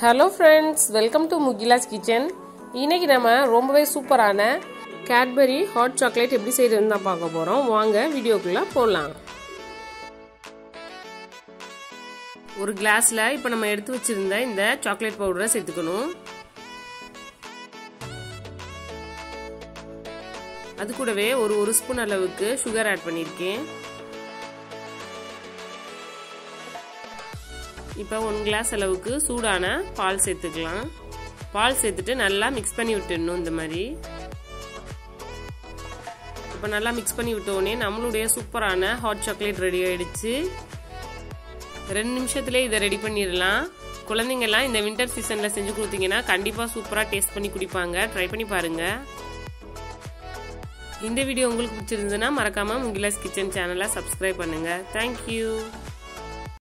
hello friends welcome to Mugila's kitchen இன்னைக்கு நம்ம ரொம்பவே சூப்பரான கேட்பரி ஹாட் சாக்லேட் எப்படி செய்யறதுன்னு தான் பார்க்க போகிறோம் வாங்க வீடியோக்குள்ளே போடலாம் ஒரு கிளாஸில் இப்போ நம்ம எடுத்து வச்சிருந்த இந்த சாக்லேட் பவுடரை சேர்த்துக்கணும் அது கூடவே ஒரு ஒரு ஸ்பூன் அளவுக்கு சுகர் ஆட் பண்ணியிருக்கேன் இப்போ ஒன் கிளாஸ் அளவுக்கு சூடான பால் சேர்த்துக்கலாம் பால் சேர்த்துட்டு நல்லா மிக்ஸ் பண்ணி விட்டுடணும் இந்த மாதிரி இப்போ நல்லா மிக்ஸ் பண்ணி விட்டோடனே நம்மளுடைய சூப்பரான ஹாட் சாக்லேட் ரெடி ஆயிடுச்சு ரெண்டு நிமிஷத்துலேயே இதை ரெடி பண்ணிடலாம் குழந்தைங்கள்லாம் இந்த வின்டர் சீசனில் செஞ்சு கொடுத்தீங்கன்னா கண்டிப்பாக சூப்பராக டேஸ்ட் பண்ணி குடிப்பாங்க ட்ரை பண்ணி பாருங்கள் இந்த வீடியோ உங்களுக்கு பிடிச்சிருந்ததுன்னா மறக்காமல் முகிலாஸ் கிச்சன் சேனலை சப்ஸ்கிரைப் பண்ணுங்கள் தேங்க்யூ